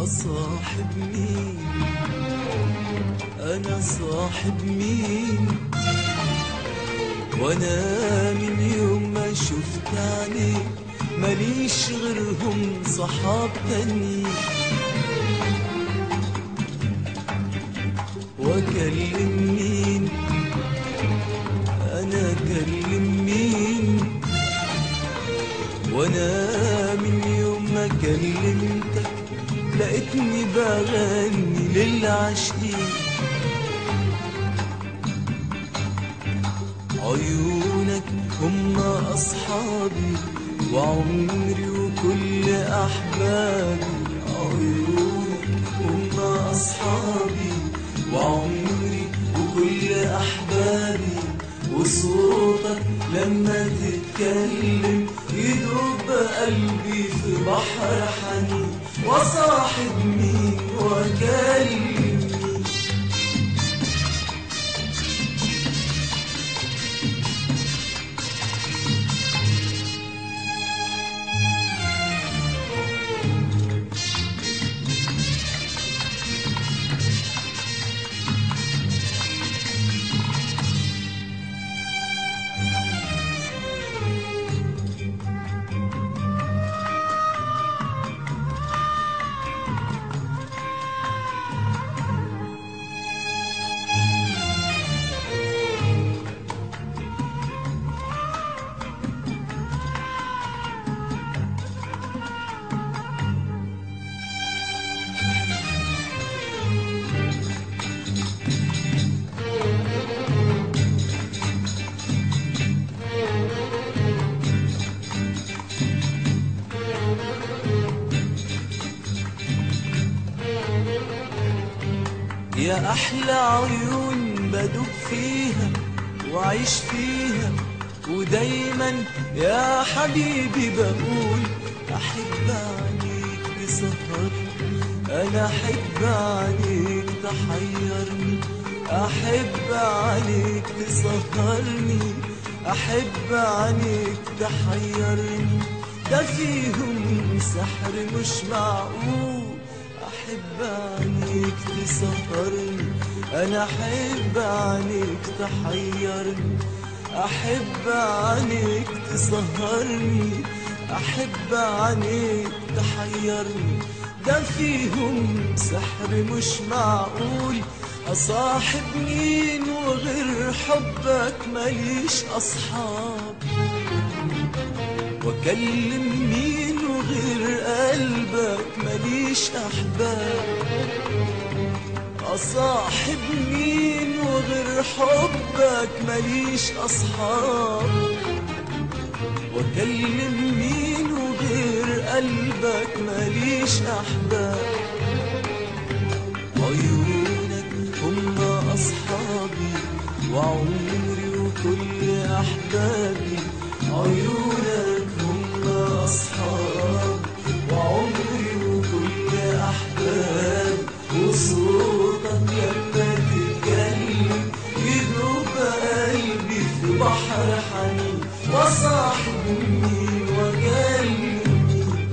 أصاحب مين أنا صاحب مين وأنا من يوم ما شفت عينيك ماليش غيرهم صحاب تانيين واكلم مين انا اكلم مين وانا من يوم ما كلمتك لقيتني بغني للعاشقين عيونك هم اصحابي وعمري وكل احبابي عيونك هم اصحابي وعمري وكل احبابي وصوتك لما تتكلم يدوب قلبي في بحر حنين وصاحب مين واكلم مين يا أحلى عيون بدوب فيها وعيش فيها ودايما يا حبيبي بقول أحب عليك بسهرني أنا أحب عليك تحيرني أحب عليك تسهرني أحب عليك تحيرني ده فيهم سحر مش معقول أحب عنيك تسهرني أنا أحب عنيك تحيرني أحب عنيك تسهرني أحب عنيك تحيرني ده فيهم سحر مش معقول أصاحب مين وغير حبك ماليش أصحاب واكلم مين وغير قلبك ماليش احباب اصاحب مين وغير حبك ماليش اصحاب واكلم مين وغير قلبك ماليش احباب عيونك هم اصحابي وعمري وكل احبابي عيونك هم أصحاب وعمري وكل أحباب وصوتك لما تتكلم يدوب قلبي في بحر حنين وصاحب مين وكلم مين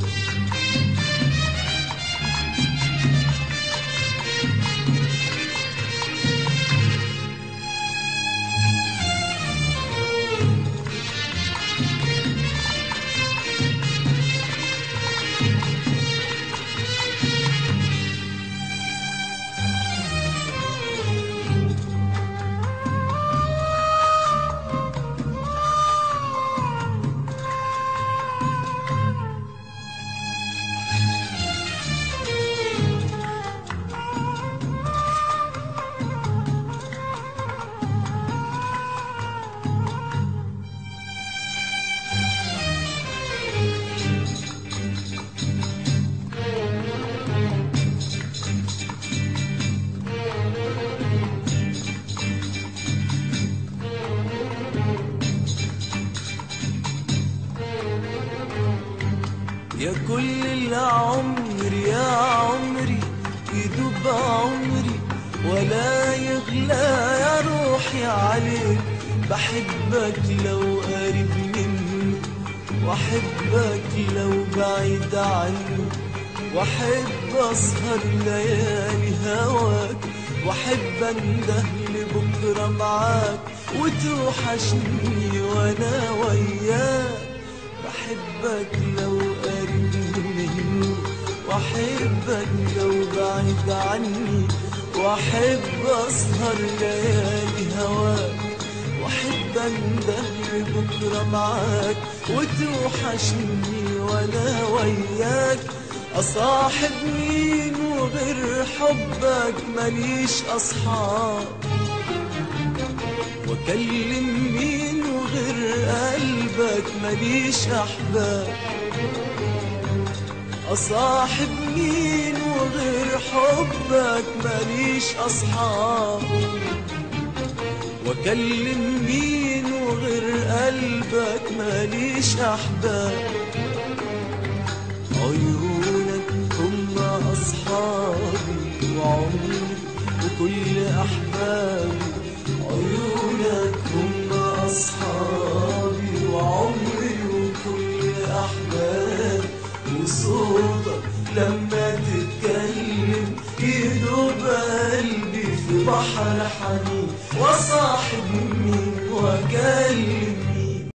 يا كل العمر يا عمري يدوب عمري ولا يغلى يا روحي عليك بحبك لو قريب مني واحبك لو بعيد عني واحب اسهر ليالي هواك واحب انده لبكره معاك وتوحشني وانا وياك بحبك لو قريب مني واحبك لو بعيد عني واحب اسهر ليالي هواك واحب انده بكره معاك وتوحشني وانا وياك اصاحب مين وغير حبك ماليش اصحاب واكلم مين وغير قلبك ماليش احباب اصاحب مين وغير حبك ماليش اصحاب واكلم مين وغير قلبك ماليش احباب عيونك هم اصحابي وعمري وكل احبابي عيونك هم اصحابي وعمري وكل احبابي وصوتك لما تتكلم يدوب قلبي في بحر حنين وصاحب مين واكلم